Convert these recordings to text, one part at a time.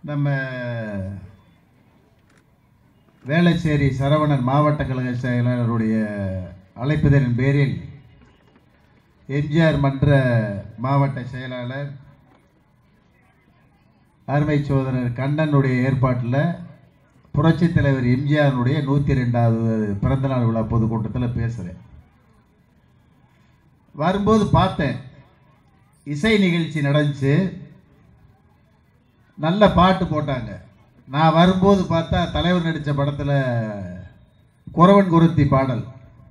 நம்ம வேளச்சேரி சரவணன் மாவட்ட கழக செயலாளருடைய அழைப்புதலின் பேரில் எம்ஜிஆர் மன்ற மாவட்ட செயலாளர் அருமை சோதரர் கண்ணனுடைய ஏற்பாட்டில் புரட்சித் தலைவர் எம்ஜிஆருடைய நூற்றி ரெண்டாவது பிறந்தநாள் விழா பொதுக்கூட்டத்தில் பேசுகிறேன் வரும்போது பார்த்தேன் இசை நிகழ்ச்சி நடந்துச்சு நல்ல பாட்டு போட்டாங்க நான் வரும்போது பார்த்தா தலைவர் நடித்த படத்தில் குறவன் குருத்தி பாடல்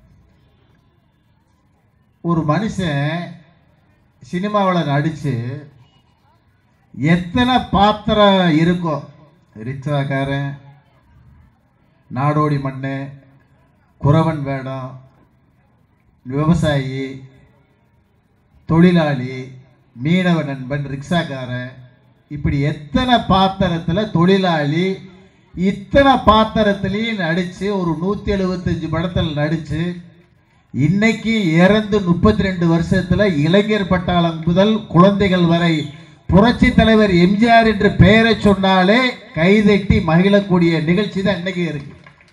ஒரு மனுஷன் சினிமாவில் நடித்து எத்தனை பாத்திரம் இருக்கோ ரிக்ஷாக்காரன் நாடோடி மண்ணு குறவன் வேடம் விவசாயி தொழிலாளி மீனவ நண்பன் ரிக்ஷாக்காரன் இப்படி எத்தனை பாத்திரத்தில் தொழிலாளி இத்தனை பாத்திரத்திலையும் நடித்து ஒரு நூற்றி எழுபத்தஞ்சு படத்தில் நடித்து இன்னைக்கு இறந்து முப்பத்தி ரெண்டு வருஷத்தில் இளைஞர் பட்டாளம் முதல் குழந்தைகள் வரை புரட்சி தலைவர் எம்ஜிஆர் என்று பெயரை சொன்னாலே கைதட்டி மகிழக்கூடிய நிகழ்ச்சி தான் இன்னைக்கு இருக்கு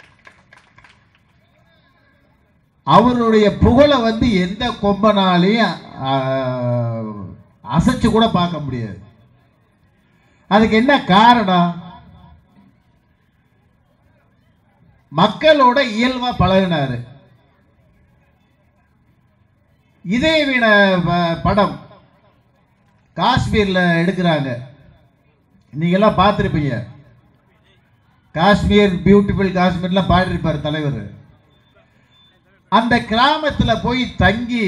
அவருடைய புகழை வந்து எந்த கொம்பனாலையும் ஆஹ், அசைச்சு கூட பார்க்க முடியாது அதுக்கு என்ன காரணம் மக்களோட இயல்பா பழகினாரு இதே வீண ப- படம் காஷ்மீர்ல எடுக்கிறாங்க நீங்கெல்லாம் பார்த்துருப்பீங்க காஷ்மீர் பியூட்டிஃபுல் காஷ்மீர்லாம் பாடிருப்பார் தலைவர் அந்த கிராமத்துல போய் தங்கி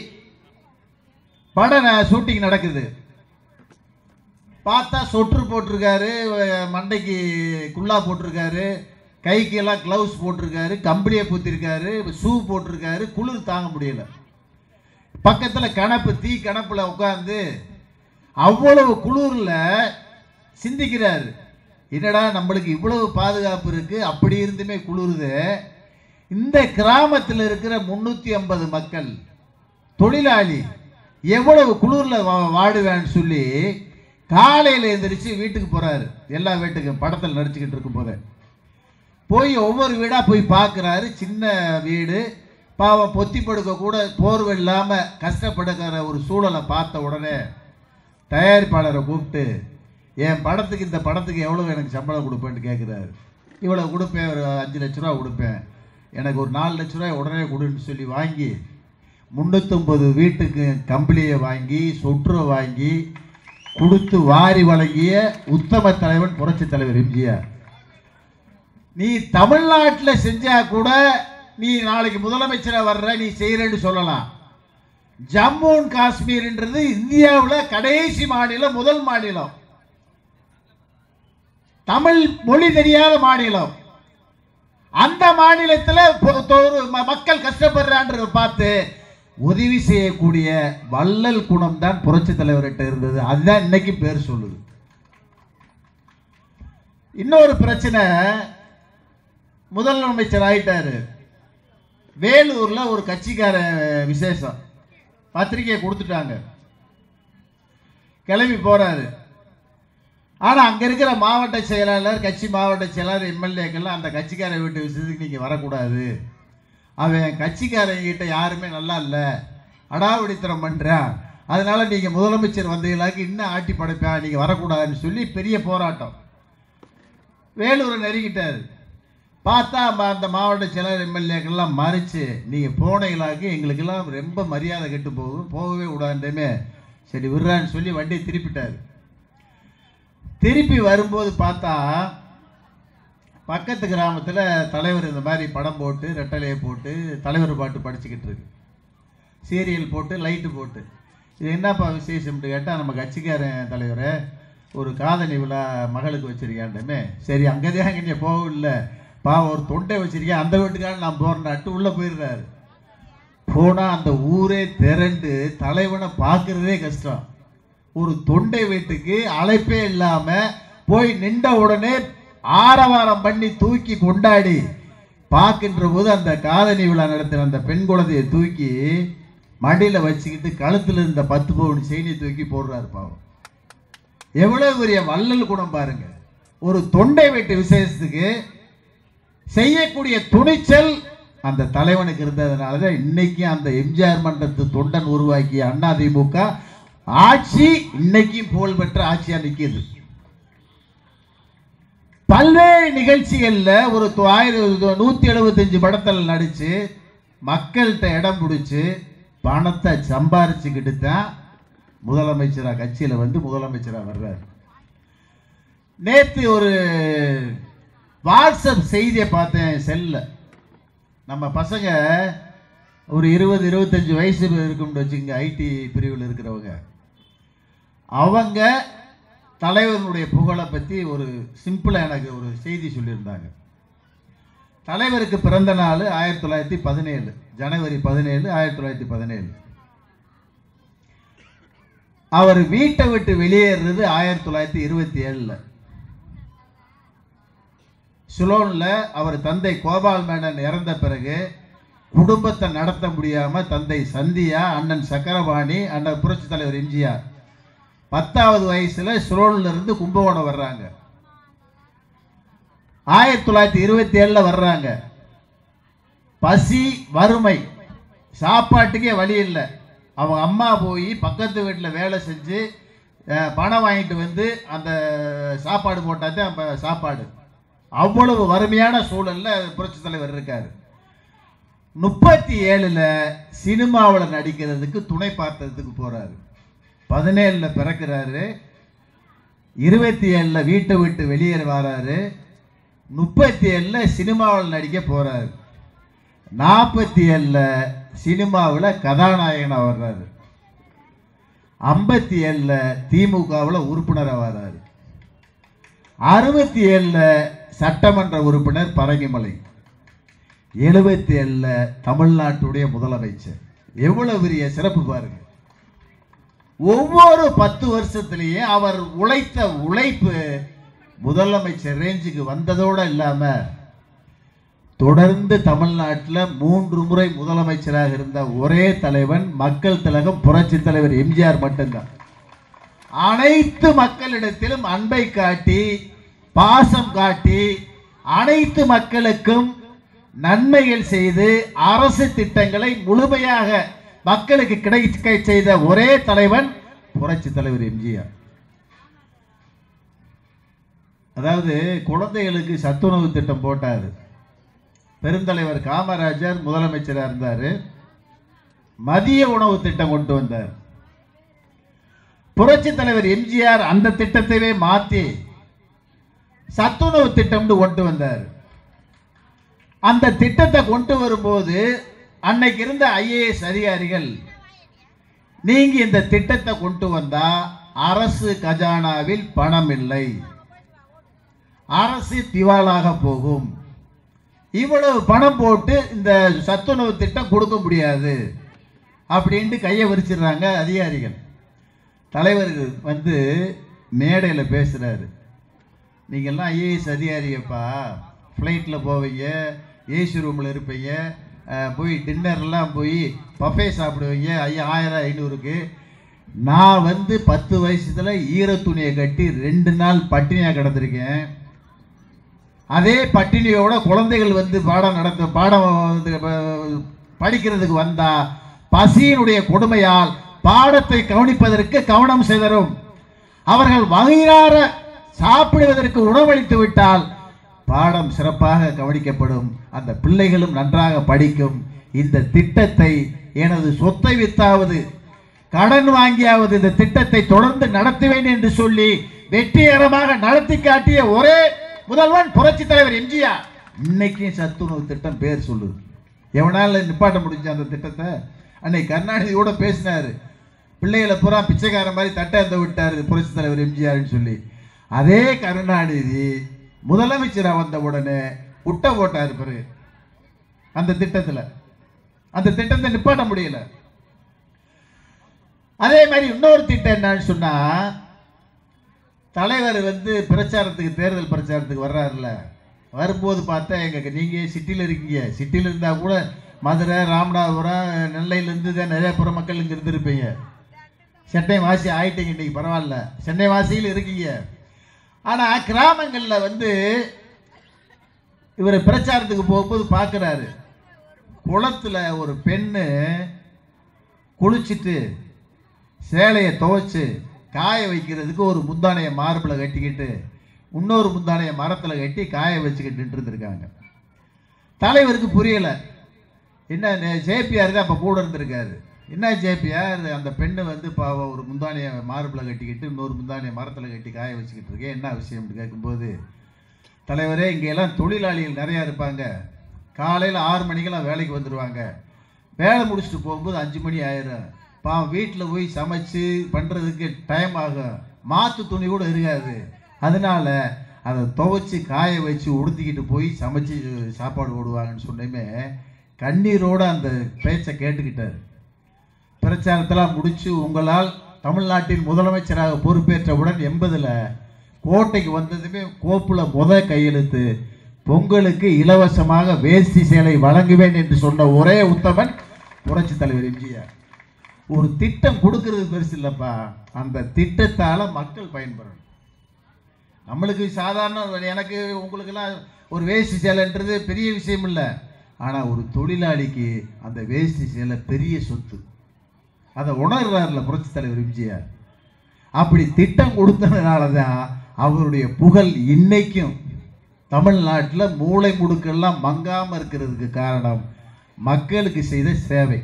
படம் ஷூட்டிங் நடக்குது பார்த்தா சொற்று போட்டிருக்காரு அஹ் மண்டைக்கு குல்லா போட்டிருக்காரு கைக்கு எல்லாம் க்ளவுஸ் போட்டிருக்காரு கம்பளியை பூத்திருக்காரு ஷூ போட்டிருக்காரு குளிர் தாங்க முடியல பக்கத்தில் கணப்பு தீ கணப்புல உட்காந்து அவ்வளவு குளிர்ல சிந்திக்கிறாரு என்னடா நம்மளுக்கு இவ்வளவு பாதுகாப்பு இருக்கு அப்படி இருந்துமே குளிருது இந்த கிராமத்தில் இருக்கிற முன்னூத்தி ஐம்பது மக்கள் தொழிலாளி எவ்வளவு குளிர்ல வா- வாடுவேன்னு சொல்லி காலையில எந்திரிச்சு வீட்டுக்கு போறாரு எல்லா வீட்டுக்கும் படத்தில் நடிச்சுக்கிட்டு இருக்கும் போது போய் ஒவ்வொரு வீடா போய் பார்க்குறாரு சின்ன வீடு பாவம் பொத்தி படுக்க கூட போர்வை இல்லாம கஷ்டப்படுகிற ஒரு சூழலை பார்த்த உடனே தயாரிப்பாளரை கூப்பிட்டு என் படத்துக்கு இந்த படத்துக்கு எவ்வளவு எனக்கு சம்பளம் கொடுப்பேன்னு கேட்குறாரு இவ்வளவு கொடுப்பேன் ஒரு அஞ்சு லட்ச ரூபா கொடுப்பேன் எனக்கு ஒரு நாலு லட்ச ரூபாய் உடனே கொடுன்னு சொல்லி வாங்கி முந்நூற்றம்பது வீட்டுக்கு கம்பளியை வாங்கி சொற்றை வாங்கி கொடுத்து வாரி வழங்கிய உத்தம தலைவன் புரட்சி தலைவர் எம்ஜிஆர் நீ தமிழ்நாட்டில் செஞ்சா கூட நீ நாளைக்கு முதலமைச்சரா வர்ற நீ செய்யறேன்னு சொல்லலாம் ஜம்மு அண்ட் காஷ்மீர்ன்றது இந்தியாவில் கடைசி மாநிலம் முதல் மாநிலம் தமிழ் மொழி தெரியாத மாநிலம் அந்த மாநிலத்தில் பொ- தொ- ஒரு ம- மக்கள் கஷ்டப்படுறான்றத பார்த்து உதவி செய்யக்கூடிய வள்ளல் குணம் தான் புரட்சி தலைவர்கிட்ட இருந்தது அதுதான் இன்னைக்கு பேர் சொல்லுது இன்னொரு பிரச்சனை முதலமைச்சர் ஆயிட்டாரு வேலூர்ல ஒரு கட்சிக்கார விசேஷம் பத்திரிக்கையை கொடுத்துட்டாங்க கிளம்பி போறாரு ஆனா அங்க இருக்கிற மாவட்ட செயலாளர் கட்சி மாவட்ட செயலாளர் எம்எல்ஏக்கெல்லாம் அந்த கட்சிக்கார வீட்டு விஷயத்துக்கு நீங்க வரக்கூடாது அவன் கட்சிக்காரங்க கிட்ட யாருமே நல்லா இல்லை அடாவடித்தனம் பண்றான் அதனால நீங்க முதலமைச்சர் வந்தீங்களாக்கு இன்னும் ஆட்டி படைப்பேன் நீங்க வரக்கூடாதுன்னு சொல்லி பெரிய போராட்டம் வேலூரை நெருங்கிட்டாரு பார்த்தா ம- அந்த மாவட்ட செயலர் எம்எல்ஏக்கெல்லாம் மறிச்சு நீங்கள் போனீங்களாக்கு எங்களுக்கெல்லாம் ரொம்ப மரியாதை கெட்டு போகும் போகவே விடாண்டமே சரி விடுறான்னு சொல்லி வண்டியை திருப்பிட்டாரு திருப்பி வரும்போது பார்த்தா பக்கத்து கிராமத்தில் தலைவர் இந்த மாதிரி படம் போட்டு ரெட்டலையை போட்டு தலைவர் பாட்டு படிச்சுக்கிட்டு இருக்கு சீரியல் போட்டு லைட்டு போட்டு இது என்னப்பா விசேஷம்னு கேட்டால் நம்ம கட்சிக்காரன் தலைவரை ஒரு காதணி விழா மகளுக்கு வச்சிருக்காண்டமே சரி அங்கேதான் அங்கே நீ போகல பாவம் ஒரு தொண்டை வச்சிருக்கேன் அந்த வீட்டுக்காரன் நான் போறேன்ட்டு உள்ளே போயிடுறாரு போனால் அந்த ஊரே திரண்டு தலைவனை பார்க்கறதே கஷ்டம் ஒரு தொண்டை வீட்டுக்கு அழைப்பே இல்லாமல் போய் நின்ற உடனே ஆரவாரம் பண்ணி தூக்கி கொண்டாடி பார்க்கின்ற போது அந்த காதணி விழா நடத்தின அந்த பெண் குழந்தையை தூக்கி மடியில் வச்சுக்கிட்டு கழுத்தில் இருந்த பத்து பவுன் செயினை தூக்கி போடுறாரு பாவம் எவ்வளவு பெரிய வள்ளல் குணம் பாருங்க ஒரு தொண்டை வெட்டு விசேஷத்துக்கு செய்யக்கூடிய துணிச்சல் அந்த தலைவனுக்கு இருந்ததுனால தான் இன்னைக்கும் அந்த எம்ஜிஆர் மன்றத்து தொண்டன் உருவாக்கிய அதிமுக ஆட்சி இன்னைக்கும் புகழ்பெற்ற ஆட்சியா நிற்கிது பல்வேறு நிகழ்ச்சிகள்ல ஒரு தொ- ஆயிர நூத்தி எழுபத்தஞ்சு படத்துல நடிச்சு மக்கள்கிட்ட இடம் பிடிச்சு பணத்தை சம்பாரிச்சுக்கிட்டு தான் முதலமைச்சரா கட்சியில வந்து முதலமைச்சரா வர்றாரு நேத்து ஒரு வாட்ஸ்அப் செய்தியை பார்த்தேன் செல்ல நம்ம பசங்க ஒரு இருபது இருபத்தஞ்சு வயசு இருக்கும்னு வச்சுங்க ஐடி பிரிவில் இருக்கிறவங்க அவங்க தலைவர்களுடைய புகழை பற்றி ஒரு சிம்பிளாக எனக்கு ஒரு செய்தி சொல்லியிருந்தாங்க தலைவருக்கு பிறந்த நாள் ஆயிரத்தி தொள்ளாயிரத்தி பதினேழு ஜனவரி பதினேழு ஆயிரத்தி தொள்ளாயிரத்தி பதினேழு அவர் வீட்டை விட்டு வெளியேறது ஆயிரத்தி தொள்ளாயிரத்தி இருபத்தி ஏழில் சிலோனில் அவர் தந்தை கோபால் மேனன் இறந்த பிறகு குடும்பத்தை நடத்த முடியாம தந்தை சந்தியா அண்ணன் சக்கரபாணி அண்ணன் புரட்சி தலைவர் எம்ஜிஆர் பத்தாவது வயசுல சிலோன்ல இருந்து கும்பகோணம் வர்றாங்க ஆயிரத்தி தொள்ளாயிரத்தி இருபத்தி ஏழுல வர்றாங்க பசி வறுமை சாப்பாட்டுக்கே வழி இல்லை அவங்க அம்மா போய் பக்கத்து வீட்டில் வேலை செஞ்சு அஹ், பணம் வாங்கிட்டு வந்து அந்த சாப்பாடு போட்டாதே அந்த சாப்பாடு அவ்வளவு வறுமையான சூழல்ல புரட்சி தலைவர் இருக்காரு முப்பத்தி ஏழுல சினிமாவில் நடிக்கிறதுக்கு துணை பார்த்ததுக்கு போறாரு பதினேழுல பிறக்கிறாரு இருபத்தி ஏழுல வீட்டை விட்டு வெளியேற வராரு முப்பத்தி ஏழுல சினிமாவில் நடிக்க போறாரு நாற்பத்தி ஏழுல சினிமாவில் கதாநாயகனாக வர்றாரு ஐம்பத்தி ஏழுல திமுகவில் உறுப்பினராக வர்றாரு அறுபத்தி ஏழுல சட்டமன்ற உறுப்பினர் பரங்கிமலை எழுபத்தி ஏழுல தமிழ்நாட்டுடைய முதலமைச்சர் எவ்வளவு பெரிய சிறப்பு பாருங்க ஒவ்வொரு பத்து வருஷத்திலேயே அவர் உழைத்த உழைப்பு முதலமைச்சர் ரேஞ்சுக்கு வந்ததோடு இல்லாம தொடர்ந்து தமிழ்நாட்டில் மூன்று முறை முதலமைச்சராக இருந்த ஒரே தலைவன் மக்கள் திலகம் புரட்சி தலைவர் எம்ஜிஆர் மட்டும்தான் அனைத்து மக்களிடத்திலும் அன்பை காட்டி பாசம் காட்டி அனைத்து மக்களுக்கும் நன்மைகள் செய்து அரசு திட்டங்களை முழுமையாக மக்களுக்கு கிடைக்க செய்த ஒரே தலைவன் புரட்சி தலைவர் எம்ஜிஆர் அதாவது குழந்தைகளுக்கு சத்துணவு திட்டம் போட்டார் பெருந்தலைவர் காமராஜர் முதலமைச்சராக இருந்தார் மதிய உணவு திட்டம் கொண்டு வந்தார் புரட்சி தலைவர் எம்ஜிஆர் அந்த திட்டத்தையே மாற்றி சத்துணவு திட்டம்னு கொண்டு வந்தார் அந்த திட்டத்தை கொண்டு வரும்போது அன்னைக்கு இருந்த ஐஏஎஸ் அதிகாரிகள் நீங்க இந்த திட்டத்தை கொண்டு வந்தா அரசு கஜானாவில் பணம் இல்லை அரசு திவாலாக போகும் இவ்வளவு பணம் போட்டு இந்த சத்துணவு திட்டம் கொடுக்க முடியாது அப்படின்ட்டு கையை விரிச்சிடுறாங்க அதிகாரிகள் தலைவர் வந்து மேடையில் பேசுகிறாரு நீங்கள்லாம் ஐஏஎஸ் அதிகாரியப்பா ஃப்ளைட்டில் போவீங்க ஏசி ரூமில் இருப்பீங்க அஹ், போய் டின்னர்லாம் போய் பஃபே சாப்பிடுவீங்க ஐயா ஆயிரம் ஐநூறுக்கு நான் வந்து பத்து வயசுல ஈர துணியை கட்டி ரெண்டு நாள் பட்டினியாக கிடந்திருக்கேன் அதே பட்டினியோட குழந்தைகள் வந்து பாடம் நடத்த பாடம் வந்து ப- படிக்கிறதுக்கு வந்தா பசியினுடைய கொடுமையால் பாடத்தை கவனிப்பதற்கு கவனம் சிதறும் அவர்கள் வகையார சாப்பிடுவதற்கு உணவளித்து விட்டால் பாடம் சிறப்பாக கவனிக்கப்படும் அந்த பிள்ளைகளும் நன்றாக படிக்கும் இந்த திட்டத்தை எனது சொத்தை வித்தாவது கடன் வாங்கியாவது இந்த திட்டத்தை தொடர்ந்து நடத்துவேன் என்று சொல்லி வெற்றிகரமாக நடத்தி காட்டிய ஒரே முதல்வன் புரட்சி தலைவர் எம்ஜிஆர் இன்னைக்கும் சத்துணவு திட்டம் பேர் சொல்லுது எவனால நிப்பாட்ட முடிஞ்ச அந்த திட்டத்தை அன்னைக்கு கருணாநிதி கூட பேசினாரு பிள்ளைகளை பூரா பிச்சைக்காரன் மாதிரி தட்டை விட்டாரு புரட்சி தலைவர் எம்ஜிஆர்னு சொல்லி அதே கருணாநிதி முதலமைச்சரா வந்த உடனே குட்ட போட்டாரு பிறகு அந்த திட்டத்துல அந்த திட்டத்தை நிப்பாட்ட முடியல அதே மாதிரி இன்னொரு திட்டம் என்னன்னு சொன்னா தலைவர் வந்து பிரச்சாரத்துக்கு தேர்தல் பிரச்சாரத்துக்கு வர்றாருல்ல வரும்போது பார்த்தா எங்க நீங்க சிட்டியில் இருக்கீங்க சிட்டியில் இருந்தா கூட மதுரை ராமநாதபுரம் நெல்லையிலேருந்து தான் நிறைய புற மக்கள் இங்கே இருந்திருப்பீங்க சென்னை வாசி ஆயிட்டீங்க இன்னைக்கு பரவாயில்ல சென்னை வாசியில் இருக்கீங்க ஆனால் கிராமங்களில் வந்து இவர் பிரச்சாரத்துக்கு போகும்போது பார்க்குறாரு குளத்துல ஒரு பெண்ணு குளிச்சுட்டு சேலையை துவைச்சு காய வைக்கிறதுக்கு ஒரு முந்தானையை மார்பில் கட்டிக்கிட்டு இன்னொரு முந்தானையை மரத்தில் கட்டி காய வச்சுக்கிட்டு இருந்திருக்காங்க தலைவருக்கு புரியலை என்ன ஜேபிஆர் தான் அப்போ கூட இருந்திருக்காரு என்ன ஜேபிஆர் அந்த பெண்ணு வந்து பாவம் ஒரு முந்தானையை மார்பில் கட்டிக்கிட்டு இன்னொரு முந்தானையை மரத்தில் கட்டி காய வச்சுக்கிட்டு இருக்கேன் என்ன விஷயம்னு கேட்கும்போது தலைவரே இங்கெல்லாம் தொழிலாளிகள் நிறையா இருப்பாங்க காலையில் ஆறு மணிக்கெல்லாம் வேலைக்கு வந்துடுவாங்க வேலை முடிச்சுட்டு போகும்போது அஞ்சு மணி ஆயிரும் பாவம் வீட்டில் போய் சமைச்சு பண்ணுறதுக்கு டைம் ஆகும் மாற்று துணி கூட இருக்காது அதனால அதை துவைச்சி காய வச்சு உடுத்திக்கிட்டு போய் சமைச்சு சாப்பாடு போடுவாங்கன்னு சொன்னேமே கண்ணீரோட அந்த பேச்சை கேட்டுக்கிட்டார் பிரச்சாரத்தெல்லாம் முடிச்சு உங்களால் தமிழ்நாட்டின் முதலமைச்சராக பொறுப்பேற்றவுடன் எண்பதில் கோட்டைக்கு வந்ததுமே கோப்புல முத கையெழுத்து பொங்கலுக்கு இலவசமாக வேஷ்டி சேலை வழங்குவேன் என்று சொன்ன ஒரே உத்தமன் புரட்சி தலைவர் எம்ஜிஆர் ஒரு திட்டம் கொடுக்கறது பெருசு இல்லைப்பா அந்த திட்டத்தால் மக்கள் பயன்பெறணும் நம்மளுக்கு சாதாரண எனக்கு உங்களுக்கெல்லாம் ஒரு வேஷ்டி சேலைன்றது பெரிய விஷயம் இல்லை ஆனால் ஒரு தொழிலாளிக்கு அந்த வேஷ்டி சேலை பெரிய சொத்து அதை உணர்றாருல புரட்சி தலைவர் எம்ஜிஆர் அப்படி திட்டம் கொடுத்ததுனால தான் அவருடைய புகழ் இன்னைக்கும் தமிழ்நாட்டில் மூளை முடுக்கெல்லாம் மங்காமல் இருக்கிறதுக்கு காரணம் மக்களுக்கு செய்த சேவை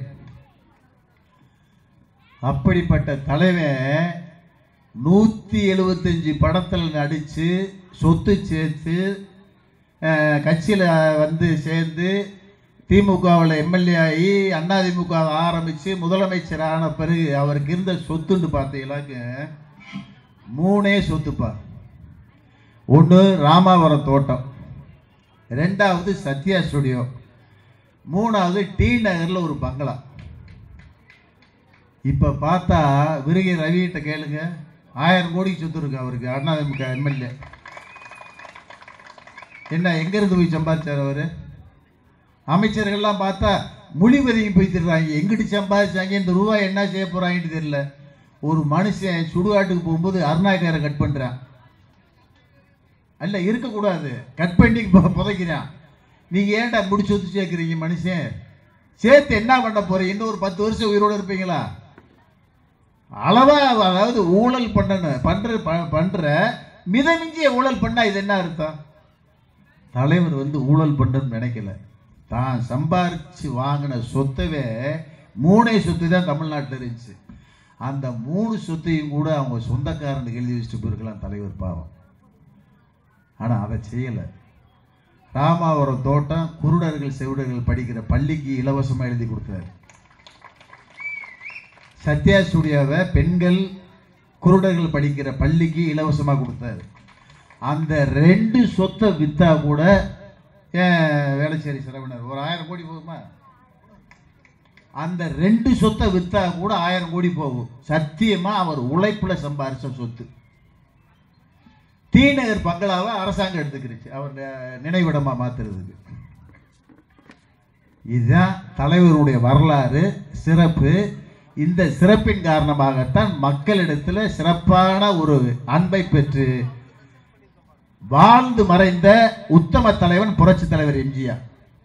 அப்படிப்பட்ட தலைவன் நூற்றி எழுபத்தஞ்சி படத்தில் நடித்து சொத்து சேர்த்து கட்சியில் வந்து சேர்ந்து திமுகவில் எம்எல்ஏ ஆகி அதிமுக ஆரம்பித்து முதலமைச்சர் ஆன பிறகு அவருக்கு இருந்த சொத்துன்னு பார்த்தீங்களாக்க மூணே சொத்துப்பா ஒன்று ராமாவரம் தோட்டம் ரெண்டாவது சத்யா ஸ்டுடியோ மூணாவது டி நகரில் ஒரு பங்களா இப்போ பார்த்தா விருகை ரவிகிட்ட கேளுங்க ஆயிரம் கோடிக்கு சொத்து இருக்கு அவருக்கு அதிமுக எம்எல்ஏ என்ன எங்கேருந்து போய் சம்பாதிச்சார் அவர் அமைச்சர்கள்லாம் பார்த்தா மொழி பதவி போய் திருறாங்க எங்கிட்டு சம்பாதிச்சாங்க இந்த ரூபாய் என்ன செய்ய போகிறாங்கன்னு தெரியல ஒரு மனுஷன் சுடுகாட்டுக்கு போகும்போது அருணாக்கரை கட் பண்ணுறான் அல்ல இருக்கக்கூடாது கட் பண்ணி பு- புதைக்கிறான் நீங்கள் ஏன்டா முடிச்சு வந்து சேர்க்குறீங்க மனுஷன் சேர்த்து என்ன பண்ண போறீங்க இன்னும் ஒரு பத்து வருஷம் உயிரோடு இருப்பீங்களா அளவா அதாவது ஊழல் பண்ணணும் பண்ற ப- பண்ற மிதமிஞ்சிய ஊழல் பண்ணா இது என்ன அர்த்தம் தலைவர் வந்து ஊழல் பண்ணுன்னு நினைக்கல தான் சம்பாரிச்சு வாங்கின சொத்தவே மூணே சொத்து தான் தமிழ்நாட்டில் இருந்துச்சு அந்த மூணு சொத்தையும் கூட அவங்க சொந்தக்காரனுக்கு எழுதி வச்சுட்டு போயிருக்கலாம் தலைவர் பாவம் ஆனால் அதை செய்யலை ராமாவரம் தோட்டம் குருடர்கள் செவிடர்கள் படிக்கிற பள்ளிக்கு இலவசமாக எழுதி கொடுத்தாரு சத்யா ஸ்டுடியோவை பெண்கள் குருடர்கள் படிக்கிற பள்ளிக்கு இலவசமாக கொடுத்தாரு அந்த ரெண்டு சொத்தை விற்றா கூட ஏன் வேளச்சேரி சிரவணர் ஒரு ஆயிரம் கோடி போகுமா அந்த ரெண்டு சொத்தை விற்றா கூட ஆயிரம் கோடி போகும் சத்தியமாக அவர் உழைப்பில் சம்பாரிச்ச சொத்து தீநகர் பங்களாவை அரசாங்கம் எடுத்துக்கிருச்சு அவர் நி- நினைவிடமா மாத்துறதுக்கு இதுதான் தலைவருடைய வரலாறு சிறப்பு இந்த சிறப்பின் காரணமாகத்தான் மக்களிடத்தில் சிறப்பான ஒரு அன்பை பெற்று வாழ்ந்து மறைந்த உத்தம தலைவன் புரட்சி தலைவர் எம்ஜிஆர்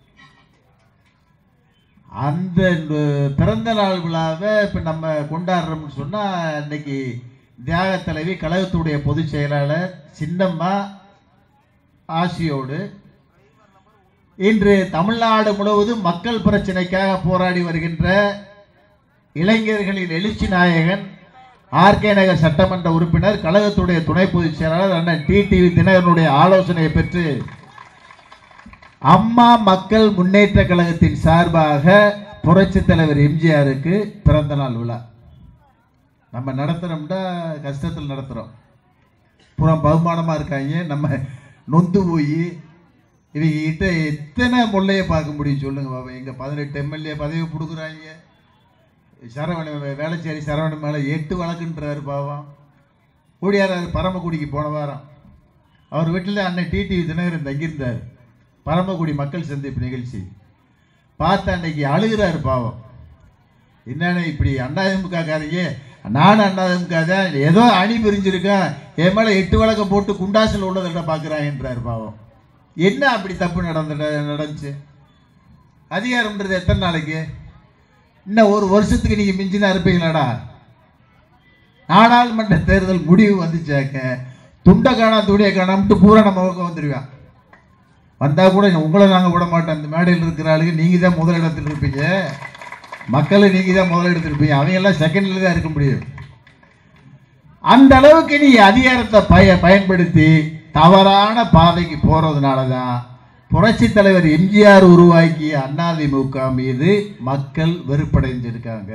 அந்த நு- பிறந்த நாள் விழாவை இப்போ நம்ம கொண்டாடுறோம்னு சொன்னால் இன்னைக்கு தியாக தலைவி கழகத்துடைய பொதுச் செயலாளர் சின்னம்மா ஆசியோடு இன்று தமிழ்நாடு முழுவதும் மக்கள் பிரச்சனைக்காக போராடி வருகின்ற இளைஞர்களின் எழுச்சி நாயகன் ஆர்கே நகர் சட்டமன்ற உறுப்பினர் கழகத்துடைய துணை பொதுச் செயலாளர் அண்ணன் டிடிவி தினகரனுடைய ஆலோசனையை பெற்று அம்மா மக்கள் முன்னேற்ற கழகத்தின் சார்பாக புரட்சி தலைவர் எம்ஜிஆருக்கு பிறந்த நாள் விழா நம்ம நடத்துகிறோம்னா கஷ்டத்தில் நடத்துகிறோம் புறம் பகுமானமாக இருக்காங்க நம்ம நொந்து போய் இவங்க கிட்ட எத்தனை முல்லையை பார்க்க முடியும் சொல்லுங்க பாபா எங்கள் பதினெட்டு எம்எல்ஏ பதவி கொடுக்குறாங்க சரவண வேளச்சேரி சரவணன் மேலே எட்டு வழக்குன்றாரு பாவம் கூடியாராரு பரமக்குடிக்கு போன வாரம் அவர் வீட்டில் அண்ணன் டிடிவி தினகரன் தங்கியிருந்தார் பரமக்குடி மக்கள் சந்திப்பு நிகழ்ச்சி பார்த்து அன்னைக்கு அழுகிறாரு பாவம் என்னன்னு இப்படி அண்ணாதிமுக காரங்க நானும் அண்ணாதிமுக தான் ஏதோ அணி பிரிஞ்சிருக்கேன் என் மேலே எட்டு வழக்கம் போட்டு குண்டாசில் உள்ளதில் பார்க்குறான்ன்றார் பாவம் என்ன அப்படி தப்பு நடந்த நடந்துச்சு அதிகாரம்ன்றது எத்தனை நாளைக்கு இன்னும் ஒரு வருஷத்துக்கு நீங்கள் மிஞ்சினா இருப்பீங்களாடா நாடாளுமன்ற தேர்தல் முடிவு வந்துச்சாக்க துண்டை காணா துணியை காணாமட்டு பூரா நம்ம பக்கம் வந்துடுவேன் வந்தால் கூட உங்களை நாங்கள் விட மாட்டோம் இந்த மேடையில் இருக்கிற ஆளுங்க நீங்கள் தான் முதலிடத்தில் இருப்பீங்க மக்களை நீங்கள் தான் முதலிடத்தில் இருப்பீங்க அவங்க எல்லாம் செகண்டில் தான் இருக்க முடியும் அந்த அளவுக்கு நீ அதிகாரத்தை பய பயன்படுத்தி தவறான பாதைக்கு போறதுனால தான் புரட்சி தலைவர் எம்ஜிஆர் உருவாக்கிய அதிமுக மீது மக்கள் வெறுப்படைஞ்சிருக்காங்க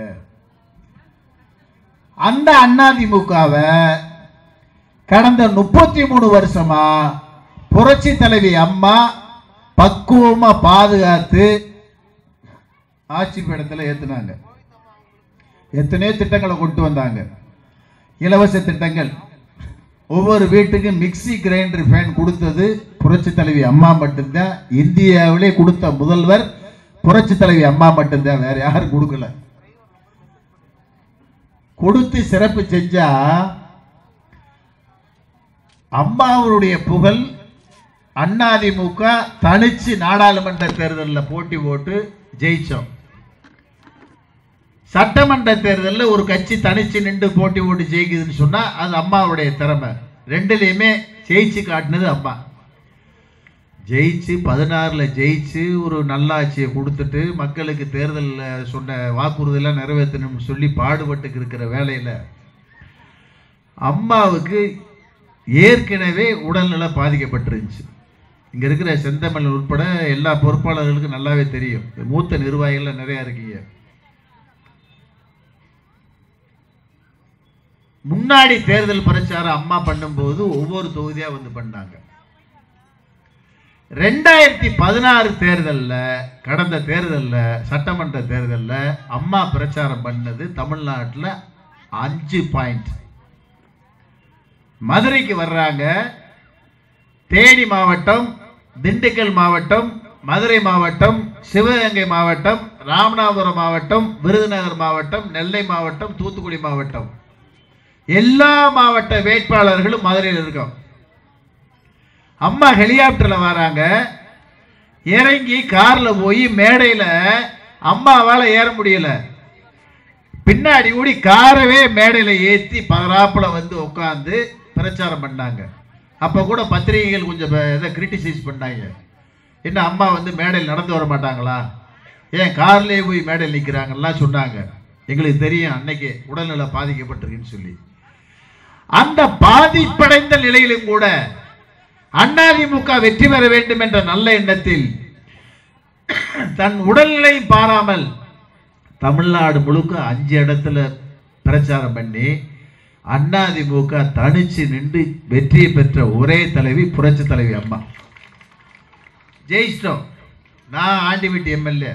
அந்த அதிமுகவை கடந்த முப்பத்தி மூணு வருஷமா புரட்சி தலைவி அம்மா பக்குவமா பாதுகாத்து ஆட்சி பீடத்தில் ஏத்துனாங்க எத்தனையோ திட்டங்களை கொண்டு வந்தாங்க இலவச திட்டங்கள் ஒவ்வொரு வீட்டுக்கும் மிக்ஸி கிரைண்டர் ஃபேன் கொடுத்தது புரட்சி தலைவி அம்மா மட்டும்தான் இந்தியாவிலே கொடுத்த முதல்வர் புரட்சி தலைவி அம்மா மட்டும்தான் வேற யாரும் கொடுக்கல கொடுத்து சிறப்பு செஞ்சா அம்மாவுடைய புகழ் அதிமுக தனிச்சு நாடாளுமன்ற தேர்தலில் போட்டி போட்டு ஜெயிச்சோம் சட்டமன்ற தேர்தலில் ஒரு கட்சி தனிச்சு நின்று போட்டி போட்டு ஜெயிக்குதுன்னு சொன்னா அது அம்மாவுடைய திறமை ரெண்டுலேயுமே ஜெயிச்சு காட்டினது அம்மா ஜெயிச்சு பதினாறில் ஜெயிச்சு ஒரு நல்லாட்சியை கொடுத்துட்டு மக்களுக்கு தேர்தலில் சொன்ன வாக்குறுதியெல்லாம் நிறைவேற்றணும்னு சொல்லி பாடுபட்டுக்கு இருக்கிற வேலையில் அம்மாவுக்கு ஏற்கனவே உடல்நல பாதிக்கப்பட்டிருந்துச்சு இங்கே இருக்கிற செந்தமிழ் உட்பட எல்லா பொறுப்பாளர்களுக்கும் நல்லாவே தெரியும் மூத்த நிர்வாகிகள்லாம் நிறையா இருக்கீங்க முன்னாடி தேர்தல் பிரச்சாரம் அம்மா பண்ணும்போது ஒவ்வொரு தொகுதியா வந்து பண்ணாங்க ரெண்டாயிரத்தி பதினாறு தேர்தலில் கடந்த தேர்தலில் சட்டமன்ற தேர்தலில் அம்மா பிரச்சாரம் பண்ணது தமிழ்நாட்டில் அஞ்சு பாயிண்ட் மதுரைக்கு வர்றாங்க தேனி மாவட்டம் திண்டுக்கல் மாவட்டம் மதுரை மாவட்டம் சிவகங்கை மாவட்டம் ராமநாதபுரம் மாவட்டம் விருதுநகர் மாவட்டம் நெல்லை மாவட்டம் தூத்துக்குடி மாவட்டம் எல்லா மாவட்ட வேட்பாளர்களும் மதுரையில் இருக்கோம் அம்மா ஹெலிகாப்டர்ல வராங்க இறங்கி கார்ல போய் மேடையில அம்மாவால ஏற முடியல பின்னாடி ஓடி காரவே மேடையில ஏத்தி பராப்புல வந்து உட்காந்து பிரச்சாரம் பண்ணாங்க அப்ப கூட பத்திரிகைகள் கொஞ்சம் ப- இதை கிரிட்டிசைஸ் பண்ணாங்க என்ன அம்மா வந்து மேடையில் நடந்து வர மாட்டாங்களா ஏன் கார்லயே போய் மேடையில் நிற்கிறாங்கலாம் சொன்னாங்க எங்களுக்கு தெரியும் அன்னைக்கு உடல்நல பாதிக்கப்பட்டிருக்குன்னு சொல்லி அந்த பாதிப்படைந்த நிலையிலும் கூட அதிமுக வெற்றி பெற வேண்டும் என்ற நல்ல எண்ணத்தில் தன் உடல்நிலை பாராமல் தமிழ்நாடு முழுக்க அஞ்சு இடத்துல பிரச்சாரம் பண்ணி அதிமுக தனிச்சு நின்று வெற்றியை பெற்ற ஒரே தலைவி புரட்சி தலைவி அம்மா ஜெயிச்சிட்டோம் நான் ஆண்டிவிட்டி எம்எல்ஏ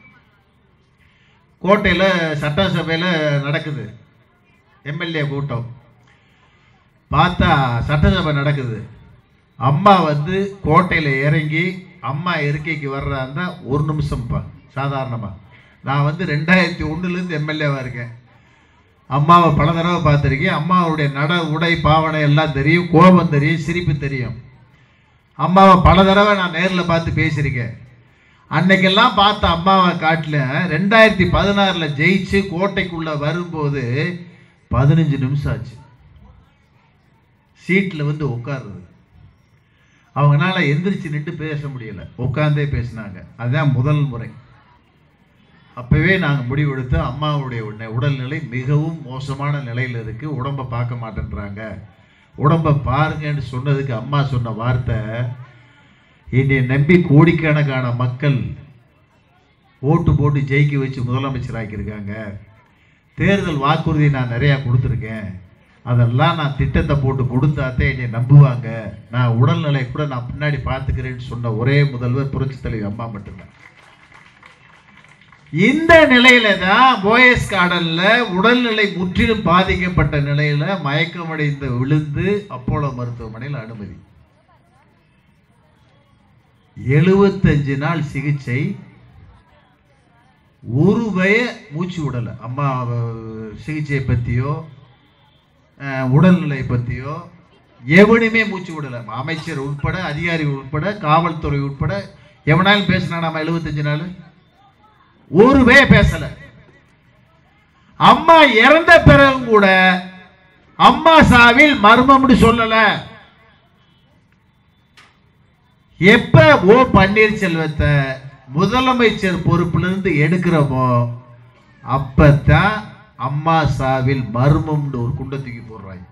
கோட்டையில் சட்டசபையில் நடக்குது எம்எல்ஏ கூட்டம் பார்த்தா சட்டசபை நடக்குது அம்மா வந்து கோட்டையில் இறங்கி அம்மா இருக்கைக்கு வர்றாருந்தா ஒரு நிமிஷம்ப்பா சாதாரணமாக நான் வந்து ரெண்டாயிரத்தி ஒன்றுலேருந்து எம்எல்ஏவாக இருக்கேன் அம்மாவை பல தடவை பார்த்துருக்கேன் அம்மாவுடைய நட உடை பாவனை எல்லாம் தெரியும் கோபம் தெரியும் சிரிப்பு தெரியும் அம்மாவை பல தடவை நான் நேரில் பார்த்து பேசியிருக்கேன் அன்னைக்கெல்லாம் பார்த்த அம்மாவை காட்டில் ரெண்டாயிரத்தி பதினாறில் ஜெயிச்சு கோட்டைக்குள்ளே வரும்போது பதினஞ்சு நிமிஷம் ஆச்சு சீட்டில் வந்து உட்காருறது அவங்களால எந்திரிச்சு நின்று பேச முடியல உட்காந்தே பேசினாங்க அதுதான் முதல் முறை அப்பவே நாங்கள் முடிவெடுத்து அம்மாவுடைய உடனே உடல்நிலை மிகவும் மோசமான நிலையில் இருக்கு உடம்பை பார்க்க மாட்டேன்றாங்க உடம்பை பாருங்கன்னு சொன்னதுக்கு அம்மா சொன்ன வார்த்தை என்னை நம்பி கோடிக்கணக்கான மக்கள் ஓட்டு போட்டு ஜெயிக்க வச்சு முதலமைச்சராக்கியிருக்காங்க தேர்தல் வாக்குறுதி நான் நிறையா கொடுத்துருக்கேன் அதெல்லாம் நான் திட்டத்தை போட்டு கொடுத்தாத்தே என்னை நம்புவாங்க நான் உடல்நிலை கூட நான் பின்னாடி பார்த்துக்கிறேன்னு சொன்ன ஒரே முதல்வர் புரட்சித் தலைவி அம்மா மட்டும்தான் இந்த நிலையில தான் போயஸ் கார்டன்ல உடல்நிலை முற்றிலும் பாதிக்கப்பட்ட நிலையில மயக்கமடைந்து விழுந்து அப்போலோ மருத்துவமனையில் அனுமதி எழுபத்தஞ்சு நாள் சிகிச்சை ஒரு பய மூச்சு விடலை அம்மா அஹ், சிகிச்சையை பற்றியோ உடல்நிலை பற்றியோ எவனுமே மூச்சு விடலை அமைச்சர் உட்பட அதிகாரிகள் உட்பட காவல்துறை உட்பட எவனாலும் பேசினா நம்ம எழுபத்தஞ்சு நாள் ஒரு பய பேசலை அம்மா இறந்த பிறகும் கூட அம்மா சாவில் மர்மம்னு சொல்லல எப்ப ஓ பன்னீர்செல்வத்தை முதலமைச்சர் பொறுப்பிலிருந்து எடுக்கிறோமோ அப்பதான் அம்மா சாவில் மர்மம்னு ஒரு குண்டை தூக்கி போடுறாங்க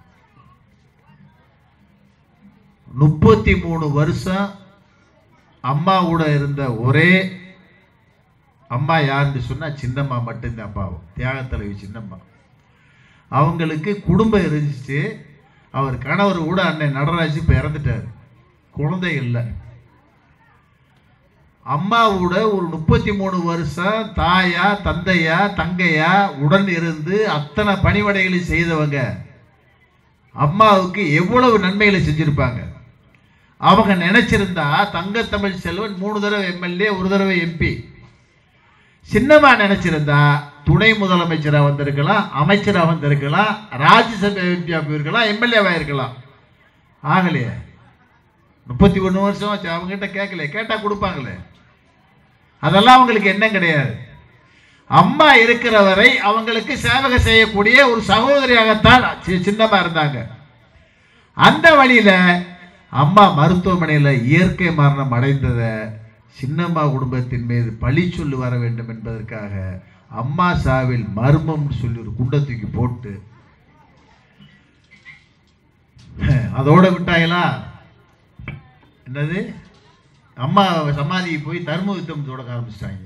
முப்பத்தி மூணு வருஷம் அம்மாவோட இருந்த ஒரே அம்மா யாருன்னு சொன்னா சின்னம்மா மட்டும்தான் அப்பாவும் தியாகத்தலைவி சின்னம்மா அவங்களுக்கு குடும்பம் இருந்துச்சு அவர் கணவர் கூட அண்ணன் நடராஜ் இப்போ இறந்துட்டார் குழந்தை இல்லை அம்மாவோட ஒரு முப்பத்தி மூணு வருஷம் தாயா தந்தையா தங்கையா உடன் இருந்து அத்தனை பணிவடைகளை செய்தவங்க அம்மாவுக்கு எவ்வளவு நன்மைகளை செஞ்சிருப்பாங்க அவங்க நினைச்சிருந்தா தங்கத்தமிழ் செல்வன் மூணு தடவை எம்எல்ஏ ஒரு தடவை எம்பி சின்னம்மா நினைச்சிருந்தா துணை முதலமைச்சரா வந்திருக்கலாம் அமைச்சரா வந்திருக்கலாம் ராஜ்யசபா எம்பியா போயிருக்கலாம் எம்எல்ஏவா இருக்கலாம் ஆகலையே முப்பத்தி ஒன்று வருஷம் ஆச்சு அவங்ககிட்ட கேட்கல கேட்டா கொடுப்பாங்களே அதெல்லாம் அவங்களுக்கு என்ன கிடையாது அம்மா இருக்கிற வரை அவங்களுக்கு சேவகம் செய்யக்கூடிய ஒரு சகோதரியாகத்தான் சி- சின்னம்மா இருந்தாங்க அந்த வழியில அம்மா மருத்துவமனையில் இயற்கை மரணம் அடைந்ததை சின்னம்மா குடும்பத்தின் மீது பழி சொல்லி வர வேண்டும் என்பதற்காக அம்மா சாவில் மர்மம்னு சொல்லி ஒரு குண்டை தூக்கி போட்டு அதோட விட்டாங்களா என்னது அம்மா சமாதிக்கு போய் தர்ம யுத்தம் தொடங்க ஆரம்பிச்சிட்டாங்க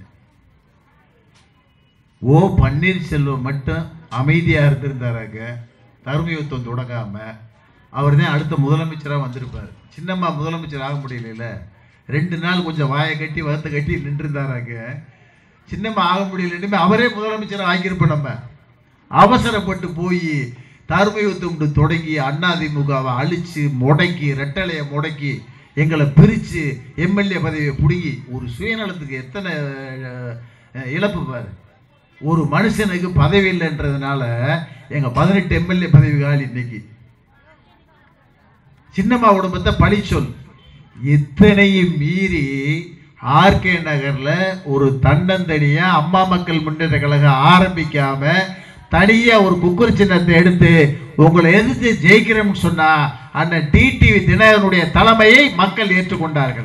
ஓ பன்னீர்செல்வம் மட்டும் அமைதியாக இருந்திருந்தாராக்க தர்ம யுத்தம் தொடங்காம அவர் தான் அடுத்த முதலமைச்சராக வந்திருப்பார் சின்னம்மா முதலமைச்சர் ஆக முடியல ரெண்டு நாள் கொஞ்சம் வாயை கட்டி வறுத்து கட்டி நின்றுருந்தாராக்க சின்னம்மா ஆக முடியலன்னு அவரே முதலமைச்சராக ஆக்கியிருப்போம் நம்ம அவசரப்பட்டு போய் தர்ம யுத்தம் தொடங்கி அதிமுகவை அழிச்சு முடக்கி ரெட்டலையை முடக்கி எங்களை பிரித்து எம்எல்ஏ பதவியை பிடுங்கி ஒரு சுயநலத்துக்கு எத்தனை அஹ், இழப்பு பாரு ஒரு மனுஷனுக்கு பதவி இல்லைன்றதுனால எங்கள் பதினெட்டு எம்எல்ஏ பதவி காலி இன்னைக்கு சின்னம்மா குடும்பத்தை பழிச்சொல் இத்தனையும் மீறி ஆர்கே நகர்ல ஒரு தன்னந்தனியா அம்மா மக்கள் முன்னேற்ற கழகம் ஆரம்பிக்காம தனியா ஒரு குக்கர் சின்னத்தை எடுத்து உங்களை எதிர்த்து ஜெயிக்கிறோம்னு சொன்னா அண்ணன் டிடிவி தினகரனுடைய தலைமையை மக்கள் ஏற்றுக்கொண்டார்கள்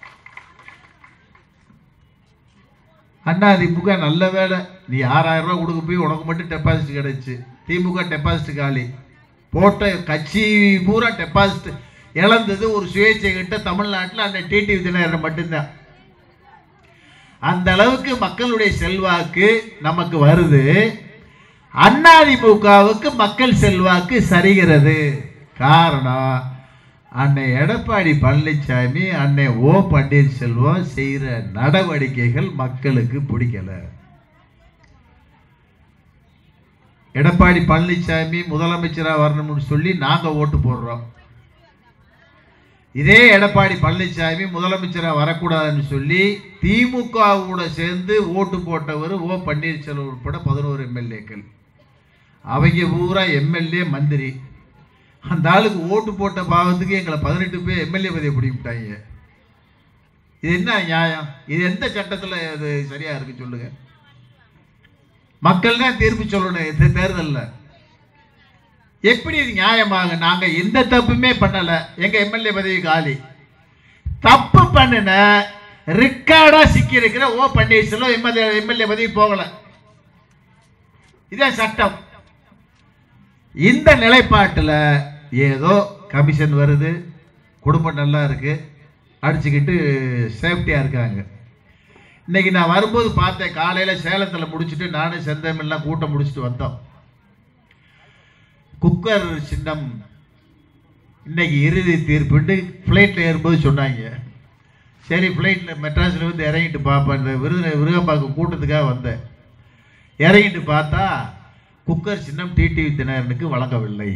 அதிமுக நல்ல வேலை நீ ஆறாயிரம் ரூபாய் கொடுக்க போய் உனக்கு மட்டும் டெபாசிட் கிடைச்சு திமுக டெபாசிட் காலி போட்ட கட்சி பூரா டெபாசிட் இழந்தது ஒரு சுயேட்சை கிட்ட தமிழ்நாட்டில் அந்த டிடிவி தினகரன் மட்டும்தான் அந்த அளவுக்கு மக்களுடைய செல்வாக்கு நமக்கு வருது அதிமுகவுக்கு மக்கள் செல்வாக்கு சரிகிறது காரணம் அன்னை எடப்பாடி பழனிசாமி அன்னை ஓ பன்னீர்செல்வம் செய்கிற நடவடிக்கைகள் மக்களுக்கு பிடிக்கல எடப்பாடி பழனிசாமி முதலமைச்சராக வரணும்னு சொல்லி நாங்கள் ஓட்டு போடுறோம் இதே எடப்பாடி பழனிசாமி முதலமைச்சராக வரக்கூடாதுன்னு சொல்லி திமுகவோட சேர்ந்து ஓட்டு போட்டவர் ஓ பன்னீர்செல்வம் உட்பட பதினோரு எம்எல்ஏக்கள் அவங்க பூரா எம்எல்ஏ மந்திரி அந்த ஆளுக்கு ஓட்டு போட்ட பாவத்துக்கு எங்களை பதினெட்டு பேர் எம்எல்ஏ பதவி பிடிக்கிட்டாங்க இது என்ன நியாயம் இது எந்த சட்டத்தில் இது சரியா இருக்கு சொல்லுங்க மக்கள் தான் தீர்ப்பு சொல்லணும் இந்த தேர்தலில் எப்படி இது நியாயமாக நாங்க எந்த தப்புமே பண்ணல எங்க எம்எல்ஏ பதவி காலி தப்பு பண்ணுன ரெக்கார்டா சிக்கி இருக்கிற ஓ பன்னீர்செல்வம் எம்எல்ஏ எம்எல்ஏ பதவி போகல இதான் சட்டம் இந்த நிலைப்பாட்டில் ஏதோ கமிஷன் வருது குடும்பம் நல்லா இருக்கு அடிச்சுக்கிட்டு சேஃப்டியாக இருக்காங்க இன்னைக்கு நான் வரும்போது பார்த்தேன் காலையில் சேலத்தில் முடிச்சுட்டு நானும் செந்தமிழ்லாம் கூட்டம் முடிச்சுட்டு வந்தோம் குக்கர் சின்னம் இன்னைக்கு இறுதி தீர்ப்புட்டு ஃப்ளைட்டில் ஏறும்போது சொன்னாங்க சரி ஃப்ளைட்டில் மெட்ராஸில் வந்து இறங்கிட்டு பார்ப்பேன் இந்த விருது விருகம்பாக்கம் கூட்டத்துக்காக வந்தேன் இறங்கிட்டு பார்த்தா குக்கர் சின்னம் டிடிவி தினகரனுக்கு வழங்கவில்லை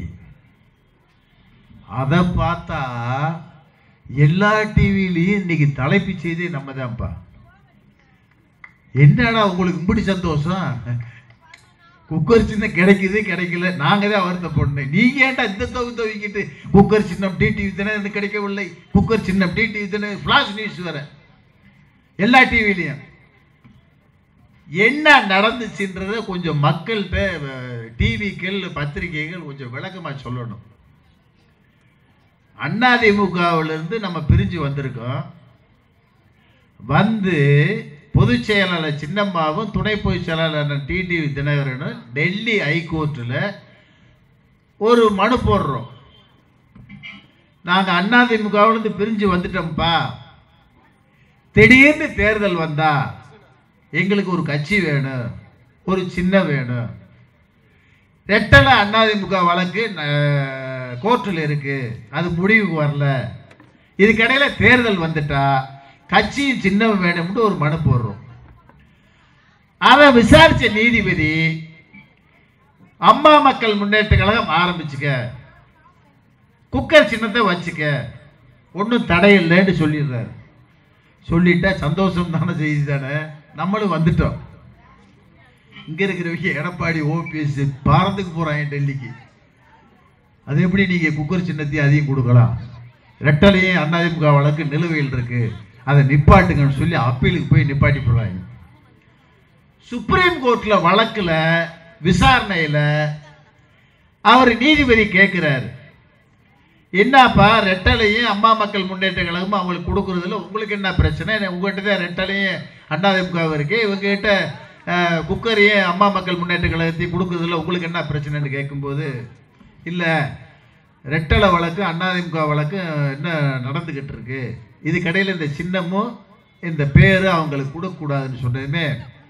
அதை பார்த்தா எல்லா டிவிலையும் இன்னைக்கு தலைப்பு செய்தி நம்ம தான்ப்பா என்னடா உங்களுக்கு இப்படி சந்தோஷம் குக்கர் சின்னம் கிடைக்குது கிடைக்கல நாங்க தான் வருத்தப்படணும் நீங்க ஏன்டா இந்த தொகை துவக்கிட்டு குக்கர் சின்னம் டிடிவி தானே கிடைக்கவில்லை குக்கர் சின்னம் டிடிவி தானே ஃபிளாஷ் நியூஸ் வர எல்லா டிவிலையும் என்ன நடந்துச்சுன்றத கொஞ்சம் மக்கள்கிட்ட டிவிக்கள் பத்திரிகைகள் கொஞ்சம் விளக்கமா சொல்லணும் அதிமுகவிலிருந்து நம்ம பிரிஞ்சு வந்திருக்கோம் வந்து பொதுச் செயலாளர் சின்னம்மாவும் துணை பொதுச் செயலாளர் டிடிவி தினகரனும் டெல்லி ஹைகோர்ட்டில் ஒரு மனு போடுறோம் நாங்கள் அதிமுகவிலிருந்து பிரிஞ்சு வந்துட்டோம்ப்பா திடீர்னு தேர்தல் வந்தா எங்களுக்கு ஒரு கட்சி வேணும் ஒரு சின்ன வேணும் ரெட்டலை அதிமுக வழக்கு கோர்ட்டில் இருக்கு அது முடிவுக்கு வரல இதுக்கிடையில தேர்தல் வந்துட்டா கட்சியும் சின்னம் வேணும்னு ஒரு மனு போடுறோம் அதை விசாரிச்ச நீதிபதி அம்மா மக்கள் முன்னேற்ற கழகம் ஆரம்பிச்சுக்க குக்கர் சின்னத்தை வச்சுக்க ஒன்றும் தடையில்லைன்னு சொல்லிடுறாரு சொல்லிட்டா சந்தோஷம் தானே செய்தி தானே நம்மளும் வந்துட்டோம் இங்க இருக்கிறவங்க எடப்பாடி ஓபிஎஸ் பாரத்துக்கு போறாங்க டெல்லிக்கு அது எப்படி நீங்க குக்கர் சின்னத்தையும் அதையும் கொடுக்கலாம் ரெட்டலையும் அதிமுக வழக்கு நிலுவையில் இருக்கு அதை நிப்பாட்டுங்கன்னு சொல்லி அப்பீலுக்கு போய் நிப்பாட்டி போடுறாங்க சுப்ரீம் கோர்ட்ல வழக்குல விசாரணையில அவர் நீதிபதி கேட்கிறாரு என்னப்பா ரெட்டலையும் அம்மா மக்கள் முன்னேற்ற கழகமும் அவங்களுக்கு கொடுக்குறதுல உங்களுக்கு என்ன பிரச்சனை உங்ககிட்ட தான் ரெட்டலையும் அதிமுக இருக்கு இவங்ககிட்ட அஹ், குக்கரையும் அம்மா மக்கள் முன்னேற்ற கழகத்தையும் கொடுக்குறதுல உங்களுக்கு என்ன பிரச்சனைன்னு கேட்கும்போது இல்லை ரெட்டலை வழக்கு அதிமுக வழக்கு என்ன நடந்துக்கிட்டு இருக்கு இது கடையில் இந்த சின்னமும் இந்த பேரு அவங்களுக்கு கொடுக்கக்கூடாதுன்னு சொன்னதுமே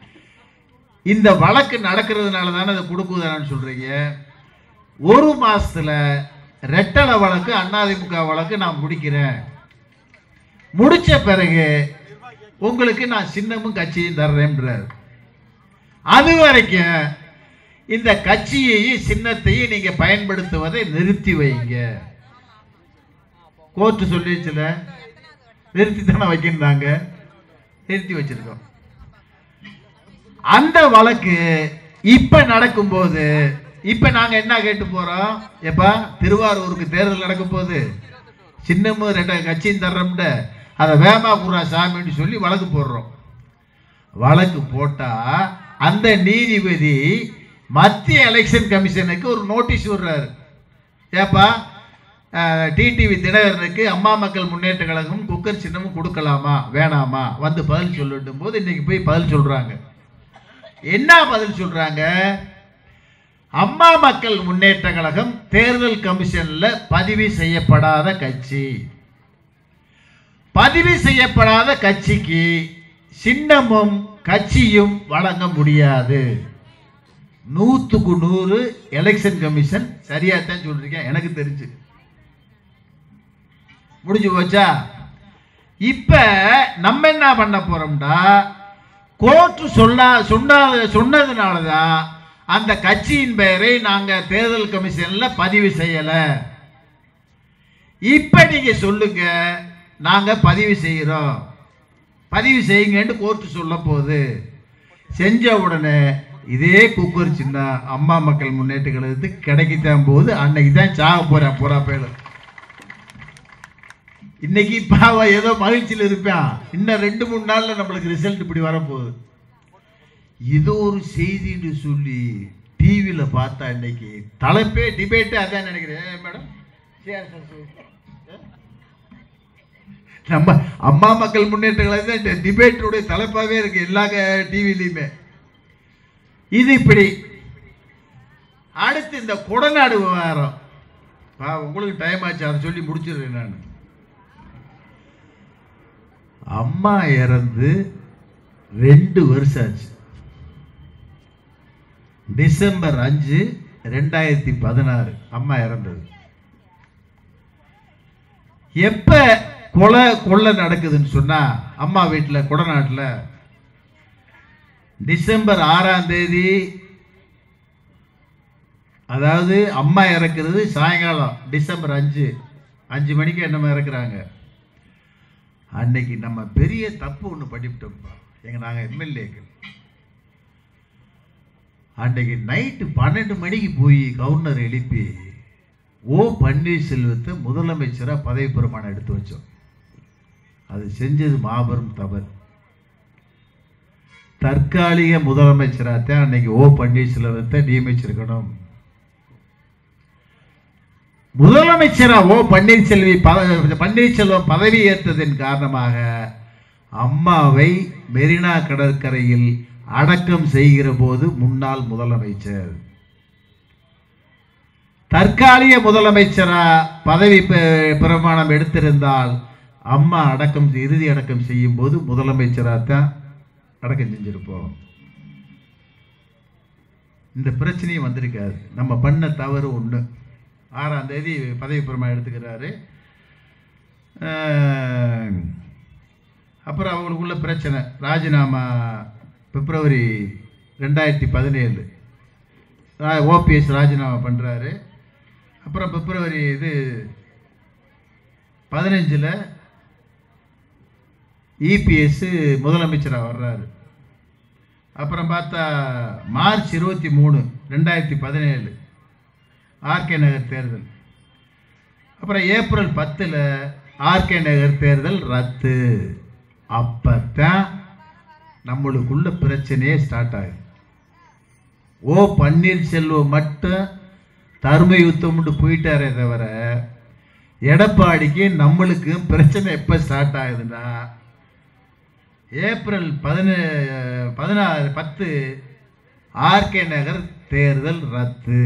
இந்த வழக்கு நடக்கிறதுனால தானே அதை கொடுக்குதானு சொல்றீங்க ஒரு மாசத்துல ரெட்டலை வழக்கு அதிமுக வழக்கு நான் முடிக்கிறேன் முடிச்ச பிறகு உங்களுக்கு நான் சின்னமும் கட்சியும் தர்றேன்றார் அது வரைக்கும் இந்த கட்சியையும் சின்னத்தையும் நீங்க பயன்படுத்துவதை நிறுத்தி வைங்க கோர்ட்டு சொல்லிடுச்சுல நிறுத்தி தானே வைக்கிறாங்க நிறுத்தி வச்சிருக்கோம் அந்த வழக்கு இப்ப நடக்கும்போது இப்ப நாங்க என்ன கேட்டு போறோம் எப்பா திருவாரூருக்கு தேர்தல் நடக்க போகுது சின்னமும் ரெண்டு கட்சியும் தர்றோம்ட அதை வேமா கூறா சாமின்னு சொல்லி வழக்கு போடுறோம் வழக்கு போட்டா அந்த நீதிபதி மத்திய எலெக்ஷன் கமிஷனுக்கு ஒரு நோட்டீஸ் விடுறாரு ஏப்பா டிடிவி தினகரனுக்கு அம்மா மக்கள் முன்னேற்ற கழகம் குக்கர் சின்னமும் கொடுக்கலாமா வேணாமா வந்து பதில் சொல்லட்டும் போது இன்னைக்கு போய் பதில் சொல்றாங்க என்ன பதில் சொல்றாங்க அம்மா மக்கள் முன்னேற்ற கழகம் தேர்தல் கமிஷன்ல பதிவு செய்யப்படாத கட்சி பதிவு செய்யப்படாத கட்சிக்கு சின்னமும் கட்சியும் வழங்க முடியாது நூத்துக்கு நூறு எலெக்ஷன் கமிஷன் சரியா தான் சொல்றீங்க எனக்கு தெரிஞ்சு முடிஞ்சு போச்சா இப்ப நம்ம என்ன பண்ண போறோம்டா கோர்ட்டு சொல்ல சொன்ன சொன்னதுனால தான் அந்த கட்சியின் பெயரை நாங்க தேர்தல் கமிஷன்ல பதிவு செய்யல இப்ப நீங்க சொல்லுங்க நாங்க பதிவு செய்கிறோம் பதிவு செய்யுங்கன்னு கோர்ட்டு சொல்ல போகுது செஞ்ச உடனே இதே குக்கர் சின்ன அம்மா மக்கள் முன்னேற்ற கழகத்துக்கு கிடைக்கத்தான் போகுது அன்னைக்கு தான் சாக போறேன் போறா பேரு இன்னைக்கு பாவம் ஏதோ மகிழ்ச்சியில் இருப்பான் இன்னும் ரெண்டு மூணு நாள்ல நம்மளுக்கு ரிசல்ட் இப்படி வரப்போகுது இது ஒரு செய்தின்னு சொல்லி டிவியில் பார்த்தா இன்னைக்கு தலைப்பே டிபேட்டே அதான் நினைக்கிறேன் ஏன் மேடம் சரி, சரி, சரி. நம்ம அம்மா மக்கள் முன்னேற்ற கழகம் இந்த டிபேட்டுடைய தலைப்பாகவே இருக்கு எல்லா டிவிலையுமே இது இப்படி அடுத்து இந்த கொடநாடு விவகாரம் பா, உங்களுக்கு டைம் ஆச்சு அதை சொல்லி முடிச்சிடுறேன் நான் அம்மா இறந்து ரெண்டு வருஷம் ஆச்சு டிசம்பர் அஞ்சு ரெண்டாயிரத்தி பதினாறு அம்மா இறந்தது எப்ப கொலை கொள்ளை நடக்குதுன்னு சொன்னா அம்மா வீட்டில் கொடநாட்டில் டிசம்பர் ஆறாம் தேதி அதாவது அம்மா இறக்குறது சாயங்காலம் டிசம்பர் அஞ்சு அஞ்சு மணிக்கு என்னமோ இறக்குறாங்க அன்னைக்கு நம்ம பெரிய தப்பு ஒன்று பண்ணிவிட்டோம்ப்பா எங்க நாங்கள் எம்எல்ஏக்கள் அன்னைக்கு நைட்டு பன்னெண்டு மணிக்கு போய் கவர்னர் எழுப்பி ஓ பன்னீர்செல்வத்தை முதலமைச்சராக பதவி பிரமாணம் எடுத்து வச்சோம் அது செஞ்சது மாபெரும் தவறு தற்காலிக முதலமைச்சராகத்தான் அன்னைக்கு ஓ பன்னீர்செல்வத்தை நியமிச்சிருக்கணும் முதலமைச்சரா ஓ பன்னீர்செல்வி பத பன்னீர்செல்வம் பதவி ஏற்றதன் காரணமாக அம்மாவை மெரினா கடற்கரையில் அடக்கம் செய்கிற போது முன்னாள் முதலமைச்சர் தற்காலிக முதலமைச்சரா பதவி ப- பிரமாணம் எடுத்திருந்தால் அம்மா அடக்கம் இறுதி அடக்கம் செய்யும் போது முதலமைச்சராக தான் அடக்கம் செஞ்சிருப்போம் இந்த பிரச்சனையும் வந்திருக்காது நம்ம பண்ண தவறு ஒன்று ஆறாம் தேதி பதவி பிரமாணம் எடுத்துக்கிறாரு அஹ், அப்புறம் அவங்களுக்குள்ள பிரச்சனை ராஜினாமா பிப்ரவரி ரெண்டாயிரத்தி பதினேழு ஓபிஎஸ் ராஜினாமா பண்ணுறாரு அப்புறம் பிப்ரவரி இது பதினஞ்சில் இபிஎஸ் முதலமைச்சராக வர்றாரு அப்புறம் பார்த்தா மார்ச் இருபத்தி மூணு ரெண்டாயிரத்தி பதினேழு ஆர்கே நகர் தேர்தல் அப்புறம் ஏப்ரல் பத்தில் ஆர்கே நகர் தேர்தல் ரத்து அப்பத்தான் நம்மளுக்குள்ள பிரச்சனையே ஸ்டார்ட் ஆகுது ஓ பன்னீர்செல்வம் மட்டும் தருமை யுத்தம்னு போயிட்டாரே தவிர எடப்பாடிக்கு நம்மளுக்கு பிரச்சனை எப்போ ஸ்டார்ட் ஆகுதுன்னா ஏப்ரல் பதினே பதினாறு பத்து ஆர்கே நகர் தேர்தல் ரத்து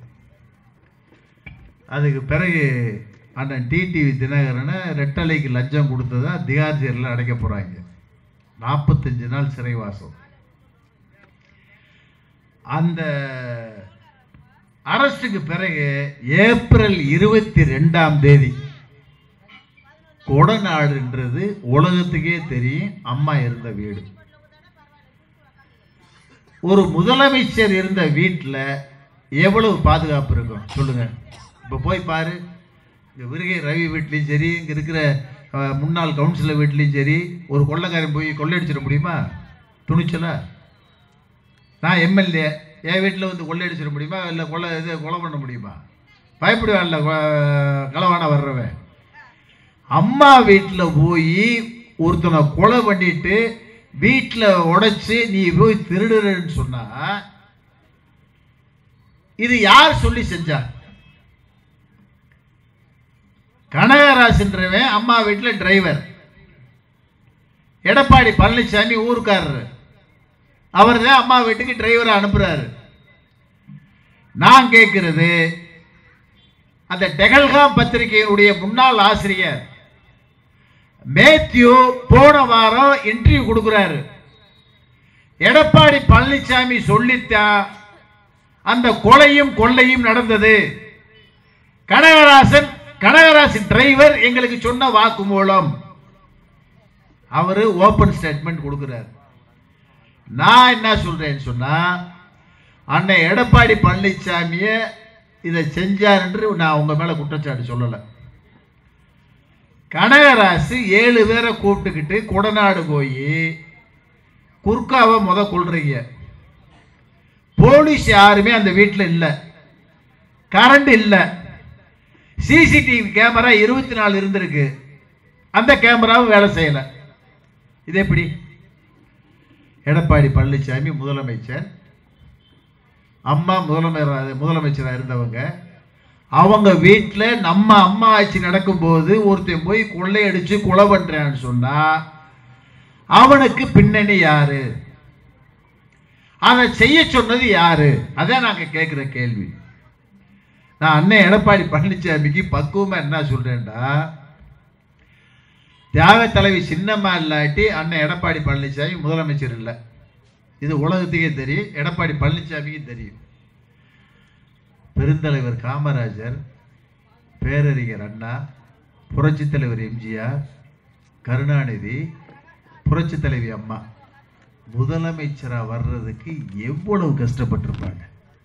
அதுக்கு பிறகு அண்ணன் டிடிவி தினகரனை ரெட்டலைக்கு லஞ்சம் கொடுத்ததா திகார் ஜெயிலில் அடைக்க போகிறாங்க நாற்பத்தஞ்சு நாள் சிறைவாசம் அந்த அரசுக்கு பிறகு ஏப்ரல் இருபத்தி ரெண்டாம் தேதி கொடநாடுன்றது உலகத்துக்கே தெரியும் அம்மா இருந்த வீடு ஒரு முதலமைச்சர் இருந்த வீட்டில் எவ்வளவு பாதுகாப்பு இருக்கும் சொல்லுங்க இப்போ போய் பாரு இங்கே விருகை ரவி வீட்லேயும் சரி இங்கே இருக்கிற அஹ், முன்னாள் கவுன்சிலர் வீட்லேயும் சரி ஒரு கொள்ளைக்காரன் போய் கொள்ளையடிச்சிட முடியுமா துணிச்சலா நான் எம்எல்ஏ என் வீட்டில் வந்து கொள்ளையடிச்சிட முடியுமா இல்லை கொலை இது கொலை பண்ண முடியுமா பயப்படுவான்ல கொ- களவான வர்றவன் அம்மா வீட்டில் போய் ஒருத்தனை கொலை பண்ணிட்டு வீட்டில் உடைச்சு நீ போய் திருடுறன்னு சொன்னா இது யார் சொல்லி செஞ்சா கனகராசுன்றவன் அம்மா வீட்டில் டிரைவர் எடப்பாடி பழனிசாமி ஊருக்காரரு அவர் தான் அம்மா வீட்டுக்கு டிரைவரை அனுப்புறாரு நான் கேட்கிறது அந்த டெகல்காம் பத்திரிகையினுடைய முன்னாள் ஆசிரியர் மேத்யூ போன வாரம் இன்டர்வியூ கொடுக்குறாரு எடப்பாடி பழனிசாமி சொல்லித்தான் அந்த கொலையும் கொள்ளையும் நடந்தது கனகராசன் கனகராசன் டிரைவர் எங்களுக்கு சொன்ன வாக்குமூலம் அவரு ஓபன் ஸ்டேட்மெண்ட் கொடுக்குறாரு நான் என்ன சொல்றேன்னு சொன்னா அண்ணன் எடப்பாடி பழனிசாமிய இதை செஞ்சார் என்று நான் உங்க மேல குற்றச்சாட்டு சொல்லலை கனகராசு ஏழு பேரை கூப்பிட்டுக்கிட்டு கொடநாடு போய் குர்காவை முத கொள்றீங்க போலீஸ் யாருமே அந்த வீட்டில் இல்லை கரண்ட் இல்லை சிசிடிவி கேமரா இருபத்தி நாலு இருந்திருக்கு அந்த கேமராவும் வேலை செய்யலை இது எப்படி எடப்பாடி பழனிசாமி முதலமைச்சர் அம்மா முதலமைச்சர் முதலமைச்சராக இருந்தவங்க அவங்க வீட்டில் நம்ம அம்மா ஆட்சி நடக்கும்போது ஒருத்தன் போய் கொள்ளையடிச்சு கொலை பண்ணுறான்னு சொன்னா அவனுக்கு பின்னணி யாரு அதை செய்ய சொன்னது யாரு அதான் நாங்க கேட்குற கேள்வி நான் அண்ணன் எடப்பாடி பழனிசாமிக்கு பக்குவமா என்ன சொல்றேன்டா தியாக தலைவி சின்னம்மா இல்லாட்டி அண்ணன் எடப்பாடி பழனிசாமி முதலமைச்சர் இல்லை இது உலகத்துக்கே தெரியும் எடப்பாடி பழனிசாமிக்கும் தெரியும் பெருந்தலைவர் காமராஜர் பேரறிஞர் அண்ணா புரட்சித் தலைவர் எம்ஜிஆர் கருணாநிதி புரட்சித் தலைவி அம்மா முதலமைச்சராக வர்றதுக்கு எவ்வளவு கஷ்டப்பட்டிருப்பாங்க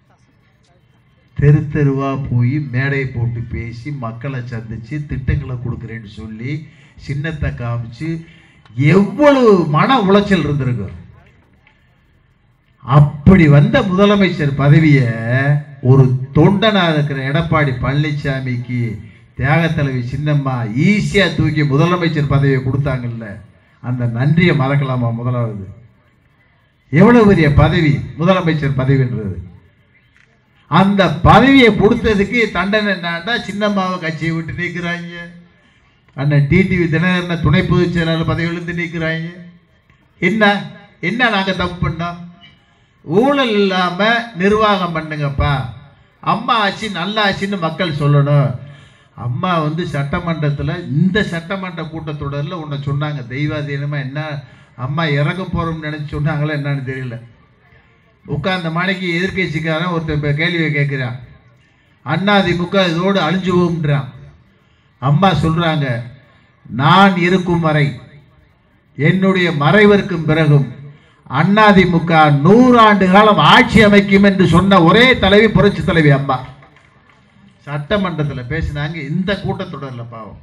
தெரு தெருவா போய் மேடை போட்டு பேசி மக்களை சந்திச்சு திட்டங்களை கொடுக்குறேன்னு சொல்லி சின்னத்தை காமிச்சு எவ்வளவு மன உளைச்சல் இருந்திருக்கும் அப்படி வந்த முதலமைச்சர் பதவியை ஒரு தொண்டனா இருக்கிற எடப்பாடி பழனிசாமிக்கு தியாக தலைவி சின்னம்மா ஈஸியா தூக்கி முதலமைச்சர் பதவியை கொடுத்தாங்கல்ல அந்த நன்றியை மறக்கலாமா முதலாவது எவ்வளவு பெரிய பதவி முதலமைச்சர் பதவின்றது அந்த பதவியை கொடுத்ததுக்கு தண்டனை என்னன்னா சின்னம்மாவை கட்சியை விட்டு நீக்குறாங்க அண்ணன் டிடிவி தினகரனை துணை பொதுச் செயலாளர் பதவியிலிருந்து நீக்குறாங்க என்ன என்ன நாங்க தப்பு பண்ணோம் ஊழல் இல்லாம நிர்வாகம் பண்ணுங்கப்பா அம்மா ஆட்சி நல்ல ஆட்சின்னு மக்கள் சொல்லணும் அம்மா வந்து சட்டமன்றத்தில் இந்த சட்டமன்ற கூட்டத்தொடரில் உன்னை சொன்னாங்க தெய்வாதீனமாக என்ன அம்மா இறங்க போகிறோம்னு நினச்சி சொன்னாங்களா என்னன்னு தெரியல உட்கார்ந்த மணிக்கு எதிர்க்கட்சிக்காரன் ஒருத்தன் இப்போ கேள்வியை கேட்குறான் அண்ணாதிமுக இதோடு அழிஞ்சு போகும்ன்றான் அம்மா சொல்றாங்க நான் இருக்கும் வரை என்னுடைய மறைவிற்கும் பிறகும் அண்ணாதிமுக நூறாண்டு காலம் ஆட்சி அமைக்கும் என்று சொன்ன ஒரே தலைவி புரட்சி தலைவி அம்மா சட்டமன்றத்தில் பேசினாங்க இந்த கூட்டத்தொடரில் பாவம்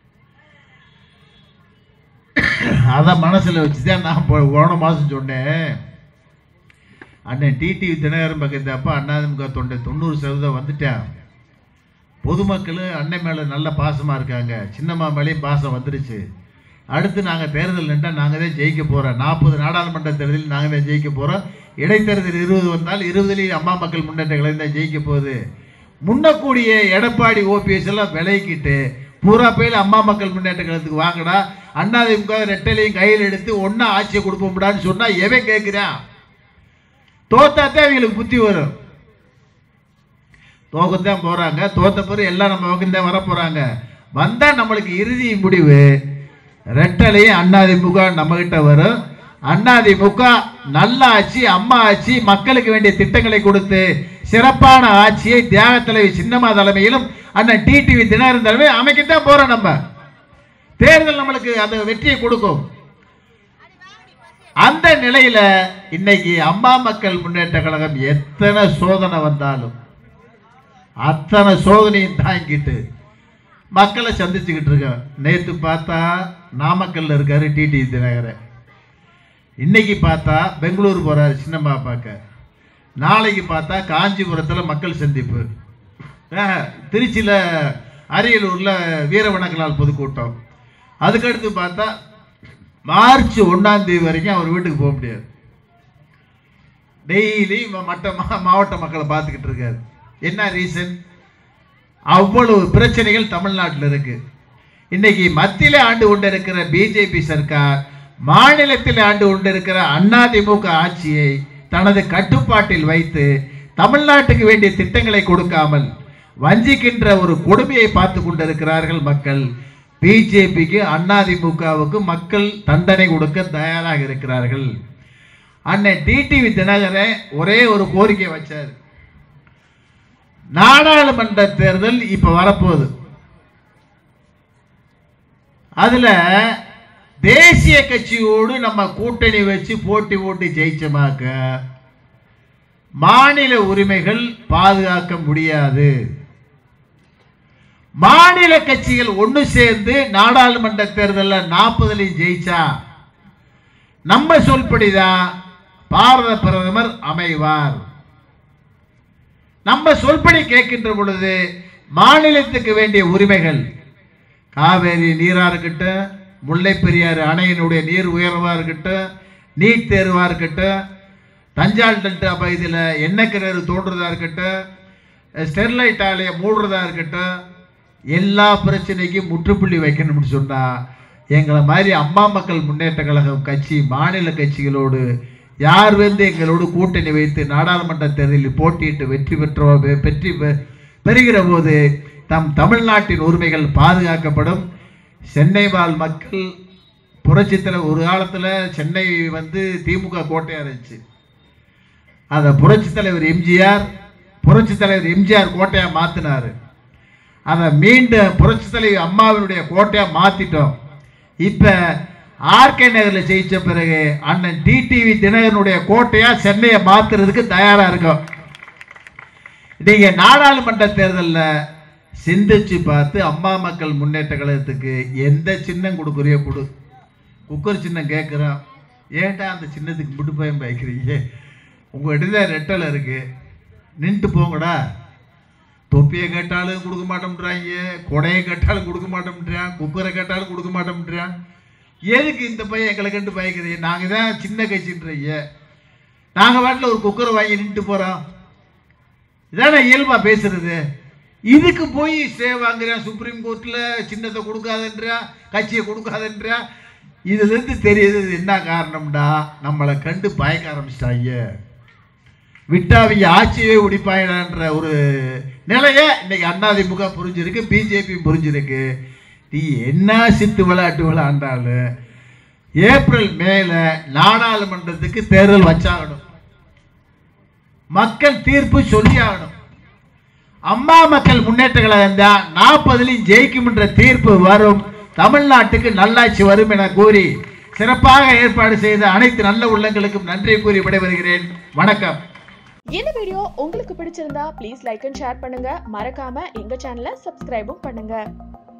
அதை மனசில் வச்சுதான் நான் போ- போன மாதம் சொன்னேன் அண்ணன் டிடிவி தினகரன் பக்கத்து அப்பா அண்ணாதிமுக தொண்டை தொண்ணூறு சதவீதம் வந்துட்டேன் பொதுமக்கள் அண்ணன் மேலே நல்ல பாசமாக இருக்காங்க சின்னம்மா மேலேயும் பாசம் வந்துருச்சு அடுத்து நாங்கள் தேர்தல் நின்றால் நாங்கள் தான் ஜெயிக்க போகிறோம் நாற்பது நாடாளுமன்ற தேர்தலில் நாங்கள் தான் ஜெயிக்க போகிறோம் இடைத்தேர்தல் இருபது வந்தால் இருபதுலேயும் அம்மா மக்கள் முன்னேற்ற கழகம் தான் ஜெயிக்க போகுது முன்னக்கூடிய எடப்பாடி ஓபிஎஸ் எல்லாம் விலகிக்கிட்டு பூரா பேர் அம்மா மக்கள் முன்னேற்ற கழகத்துக்கு வாங்கடா அண்ணாதிமுக ரெட்டலையும் கையில் எடுத்து ஒன்றா ஆட்சியை கொடுப்போம்டான்னு சொன்னால் எவன் கேட்குறான் தோத்தாத்தே அவங்களுக்கு புத்தி வரும் தோக்கத்தான் போறாங்க தோத்த பிறகு எல்லாம் நம்ம பக்கம் தான் வர போறாங்க வந்தா நம்மளுக்கு இறுதி முடிவு ரெட்டலையும் அண்ணாதிமுக நம்ம கிட்ட வரும் அண்ணாதிமுக நல்ல ஆட்சி அம்மா ஆட்சி மக்களுக்கு வேண்டிய திட்டங்களை கொடுத்து சிறப்பான ஆட்சியை தியாக தலைவி சின்னம்மா தலைமையிலும் அண்ணன் டிடிவி தினகரன் தலைமை அமைக்கத்தான் போறோம் நம்ம தேர்தல் நம்மளுக்கு அந்த வெற்றியை கொடுக்கும் அந்த நிலையில இன்னைக்கு அம்மா மக்கள் முன்னேற்ற கழகம் எத்தனை சோதனை வந்தாலும் அத்தனை சோதனையும் தாங்கிட்டு மக்களை சந்திச்சுக்கிட்டு இருக்கோம் நேத்து பார்த்தா நாமக்கல்ல இருக்காரு டிடி தினகரன் இன்னைக்கு பார்த்தா பெங்களூர் போறாரு சின்னம்மா பார்க்க நாளைக்கு பார்த்தா காஞ்சிபுரத்துல மக்கள் சந்திப்பு ஆஹ், திருச்சியில அரியலூர்ல வீரவணக்கலால் பொதுக்கூட்டம் அதுக்கடுத்து பார்த்தா மார்ச் ஒண்ணாம் தேதி வரைக்கும் அவர் வீட்டுக்கு போக முடியாது டெய்லி மற்ற மா- மாவட்ட மக்களை பார்த்துக்கிட்டு இருக்காரு என்ன ரீசன் அவ்வளவு பிரச்சனைகள் தமிழ்நாட்டில் இருக்கு இன்னைக்கு மத்தியில ஆண்டு கொண்டிருக்கிற பிஜேபி சர்க்கார் மாநிலத்தில் ஆண்டு கொண்டிருக்கிற அதிமுக ஆட்சியை தனது கட்டுப்பாட்டில் வைத்து தமிழ்நாட்டுக்கு வேண்டிய திட்டங்களை கொடுக்காமல் வஞ்சிக்கின்ற ஒரு கொடுமையை பார்த்து கொண்டிருக்கிறார்கள் மக்கள் பிஜேபிக்கு அதிமுகவுக்கு மக்கள் தண்டனை கொடுக்க தயாராக இருக்கிறார்கள் அண்ணன் டிடிவி தினகரன் ஒரே ஒரு கோரிக்கை வச்சார் நாடாளுமன்ற தேர்தல் இப்ப வரப்போகுது அதுல தேசிய கட்சியோடு நம்ம கூட்டணி வச்சு போட்டி போட்டு ஜெயிச்சமாக்க மாநில உரிமைகள் பாதுகாக்க முடியாது மாநில கட்சிகள் ஒன்று சேர்ந்து நாடாளுமன்ற தேர்தலில் நாற்பதுலையும் ஜெயிச்சா நம்ம சொல்படிதான் பாரத பிரதமர் அமைவார் நம்ம சொல்படி கேட்கின்ற பொழுது மாநிலத்துக்கு வேண்டிய உரிமைகள் காவேரி நீரா இருக்கட்டும் முல்லை பெரியாறு அணையினுடைய நீர் உயர்வா இருக்கட்டும் நீட் தேர்வா இருக்கட்டும் தஞ்சால் டெல்டா பகுதியில் எண்ணெய் கிணறு தோன்றதா இருக்கட்டும் ஸ்டெர்லைட் ஆலையை மூடுறதா இருக்கட்டும் எல்லா பிரச்சனைக்கும் முற்றுப்புள்ளி வைக்கணும்னு சொன்னா எங்களை மாதிரி அம்மா மக்கள் முன்னேற்ற கழகம் கட்சி மாநில கட்சிகளோடு யார் வந்து எங்களோடு கூட்டணி வைத்து நாடாளுமன்ற தேர்தலில் போட்டியிட்டு வெற்றி பெற்றோ வெ- வெற்றி பெ- பெறுகிற போது தம் தமிழ்நாட்டின் உரிமைகள் பாதுகாக்கப்படும் சென்னை வாழ் மக்கள் புரட்சித்தில் ஒரு காலத்தில் சென்னை வந்து திமுக கோட்டையாக இருந்துச்சு அதை புரட்சி தலைவர் எம்ஜிஆர் புரட்சி தலைவர் எம்ஜிஆர் கோட்டையா மாத்தினாரு அதை மீண்டும் புரட்சி தலைவர் அம்மாவினுடைய கோட்டையா மாத்திட்டோம் இப்ப ஆர்கே நகர்ல ஜெயிச்ச பிறகு அண்ணன் டிடிவி தினகரனுடைய கோட்டையா சென்னையை மாத்துறதுக்கு தயாரா இருக்கோம் நீங்க நாடாளுமன்ற தேர்தல்ல சிந்திச்சு பார்த்து அம்மா மக்கள் முன்னேற்ற கழகத்துக்கு எந்த சின்னம் கொடுக்குறியோ கொடு குக்கர் சின்னம் கேட்குறோம் ஏன்டா அந்த சின்னத்துக்கு முட்டு பயம் வைக்கிறீங்க உங்கள்கிட்ட தான் ரெட்டலை இருக்கு நின்றுட்டு போங்கடா தொப்பியை கேட்டாலும் கொடுக்க மாட்டோம்ன்றாங்க கொடையை கேட்டாலும் கொடுக்க மாட்டோம்ன்றான் குக்கரை கேட்டாலும் கொடுக்க மாட்டோம்ன்றான் எதுக்கு இந்த பையன் எங்களை கண்டு பயக்கிறீங்க நாங்கள் தான் சின்ன கட்சின்றீங்க நாங்கள் வாட்டில் ஒரு குக்கரை வாங்கி நின்றுட்டு போகிறோம் இதானே இயல்பாக பேசுறது இதுக்கு போய் ஸ்டே வாங்குறேன் சுப்ரீம் கோர்ட்டில் சின்னத்தை கொடுக்காதன்றான் கட்சியை கொடுக்காதன்றான் இதுலேருந்து தெரியுது இது என்ன காரணம்டா நம்மளை கண்டு பயக்க ஆரம்பிச்சிட்டாங்க விட்டாவிங்க ஆட்சியே உடிப்பாயிடான்ற ஒரு நிலையை இன்னைக்கு அண்ணாதிமுக புரிஞ்சிருக்கு பிஜேபி புரிஞ்சிருக்கு நீ என்ன சித்து விளையாட்டு விளையாண்டாலும் ஏப்ரல் மேல நாடாளுமன்றத்துக்கு தேர்தல் வச்சாகணும் மக்கள் தீர்ப்பு சொல்லி ஆகணும் அம்மா மக்கள் முன்னேற்ற கழகம் தான் நாற்பதுலையும் ஜெயிக்கும் என்ற தீர்ப்பு வரும் தமிழ்நாட்டுக்கு நல்லாட்சி வரும் என கூறி சிறப்பாக ஏற்பாடு செய்த அனைத்து நல்ல உள்ளங்களுக்கும் நன்றி கூறி விடைபெறுகிறேன் வணக்கம் இந்த வீடியோ உங்களுக்கு பிடிச்சிருந்தா ப்ளீஸ் லைக் அண்ட் ஷேர் பண்ணுங்க மறக்காம எங்க சேனலை சப்ஸ்கிரைபும் பண்ணுங்க